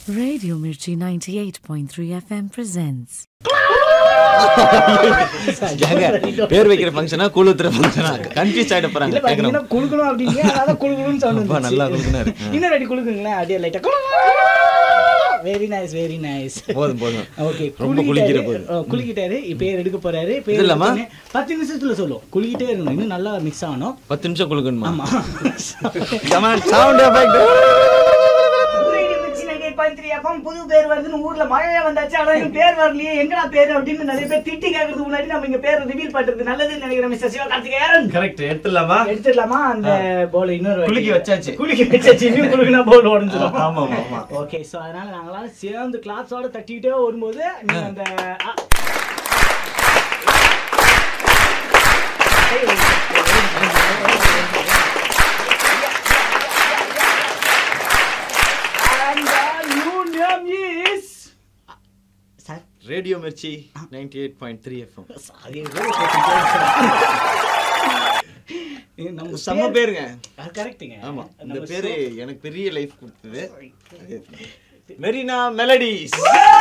Radio Mirchi 98.3 FM presents. ஏங்க, பேர் வைக்கிற ஃபங்க்ஷனா கூழ் ஊத்துற ஃபங்க்ஷனா கன்ஃபியூஸ் ஆயிட போறாங்க இல்ல கேட்கணும் பாத்தீங்கன்னா குளுக்கணும் அப்படிங்க அதான் குளுக்கணும்னு sound ரொம்ப வந்துச்சு. நல்லா குலுக்குனாரு. இன்னும் ரெடி குளுக்குங்களேன் அப்படியே லைட்டா வெரி நைஸ் வெரி நைஸ் போதும் போதும் ஓகே ரொம்ப குலுக்கிற போது. குளிக்கிட்டாரு பேர் எடுக்க போறாரு பேர் இது இல்லாமா? எடுத்தோடனே பத்து நிமிஷத்துல சொல்லும் குளிக்கிட்டே இருக்கணும் இன்னும் நல்லா மிக்ஸ் ஆகணும் பத்து நிமிஷம் குலுக்கணுமா ஆமா சவுண்ட் எஃபெக்ட் புது பேர் வருதுன்னு ஊர்ல மழையா வந்தாச்சு ஆனா எங்க பேர் வரலையே எங்கடா பேர் அப்படின்னு நிறைய பேர் திட்டி கேட்கறதுக்கு முன்னாடி நம்ம இங்க பேர் ரிவீல் பண்றது நல்லதுன்னு நினைக்கிறேன் மிஸ்டர் சிவகார்த்திகேயன் கரெக்ட் எடுத்துடலாமா எடுத்துடலாமா அந்த போல இன்னொரு வாட்டி? குலுக்கி வச்சாச்சு. குலுக்கி வச்சாச்சு இன்னும் குலுக்கினா போல் உடஞ்சிரும் ஆமா ஆமா ஆமா ஓகே சோ அதனால நாங்களாம் சேர்ந்து கிளாஸோட தட்டிக்கிட்டே வரும்போது நீங்க அந்த ஆ. And the new name is sir radio Mirchi ninety eight point three FM sorry நம்ம செம்ம பேருங்க கரெக்ட்டுங்க ஆமா இந்த நம்ம பேரு எனக்கு பெரிய லைஃப் கொடுத்தது மெரினா மெலடிஸ்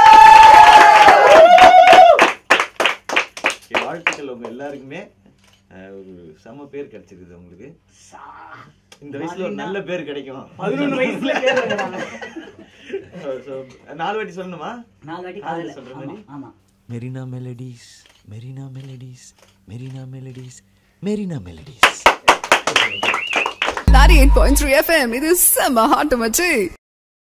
வாழ்த்துக்கள் உங்க எல்லாருக்குமே அஹ், ஒரு செம்ம பேர் கிடைச்சிருக்குது உங்களுக்கு இந்த வயசுல ஒரு நல்ல பேர் கிடைக்கும் பதினொன்று வயசுல பேர் வைக்கிறாங்க. So, நாலு வாட்டி சொல்லணுமா நாலு வாட்டி காதுல காதுல சொல்ற ஆமா, மாதிரி? ஆமா Marina melodies Marina melodies Marina melodies Marina melodies 98.3 FM இது செம்ம ஹாட்டு மச்சி